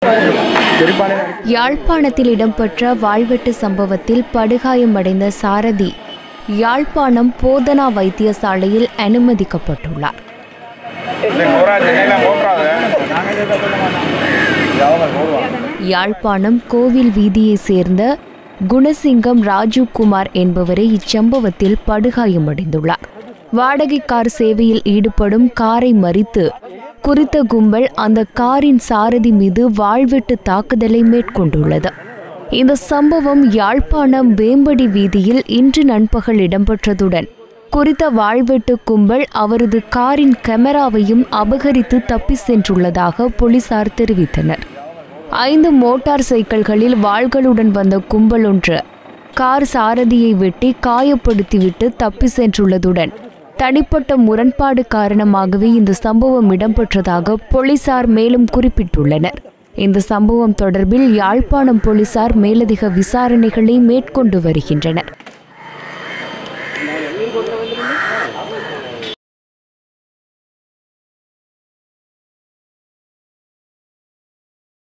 யாழ்ப்பாணத்தில் இடம்பெற்ற வாழ்வெட்டு சம்பவத்தில் படுகாயமடைந்த சாரதி யாழ்ப்பாணம் போதனா வைத்தியசாலையில் அனுமதிக்கப்பட்டுள்ளார் யாழ்ப்பாணம் கோவில் வீதியைச் சேர்ந்த குணசிங்கம் ராஜீவ்குமார் என்பவரே இச்சம்பவத்தில் படுகாயமடைந்துள்ளார் வாடகை கார் சேவையில் ஈடுபடும் காரை மறித்து குறித்த கும்பல் அந்த காரின் சாரதி மீது வாழ்வெட்டு தாக்குதலை மேற்கொண்டுள்ளது இந்த சம்பவம் யாழ்ப்பாணம் வேம்படி வீதியில் இன்று நண்பகல் இடம்பெற்றதுடன் குறித்த வாழ்வெட்டு கும்பல் அவரது காரின் கேமராவையும் அபகரித்து தப்பி சென்றுள்ளதாக போலீசார் தெரிவித்தனர் ஐந்து மோட்டார் சைக்கிள்களில் வாள்களுடன் வந்த கும்பல் ஒன்று கார் சாரதியை வெட்டி காயப்படுத்திவிட்டு தப்பி சென்றுள்ளதுடன் தனிப்பட்ட முரண்பாடு காரணமாகவே இந்த சம்பவம் இடம்பெற்றதாக போலீசார் மேலும் குறிப்பிட்டுள்ளனர் இந்த சம்பவம் தொடர்பில் யாழ்ப்பாணம் போலீசார் மேலதிக விசாரணைகளை மேற்கொண்டு வருகின்றனர்